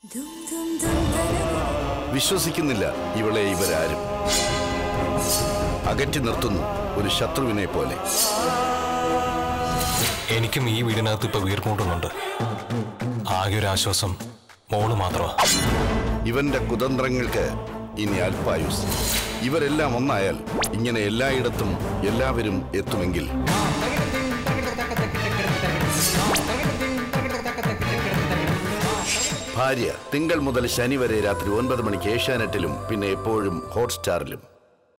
വിശ്വസിക്കുന്നില്ല ഇവളെ ഇവരാരും അകറ്റി നിർത്തുന്നു ഒരു ശത്രുവിനെ പോലെ എനിക്കും ഈ വീടിനകത്ത് ഇപ്പൊ വീർപ്പൂട്ടുന്നുണ്ട് ആകെ ഒരു ആശ്വാസം മോള് മാത്രമാ ഇവന്റെ കുതന്ത്രങ്ങൾക്ക് ഇനി അല്പായുസ് ഇവരെല്ലാം ഒന്നായാൽ ഇങ്ങനെ എല്ലായിടത്തും എല്ലാവരും എത്തുമെങ്കിൽ ഭാര്യ തിങ്കൾ മുതൽ ശനി വരെ രാത്രി ഒൻപത് മണിക്ക് ഏഷ്യാനെറ്റിലും പിന്നെ എപ്പോഴും ഹോട്ട്സ്റ്റാറിലും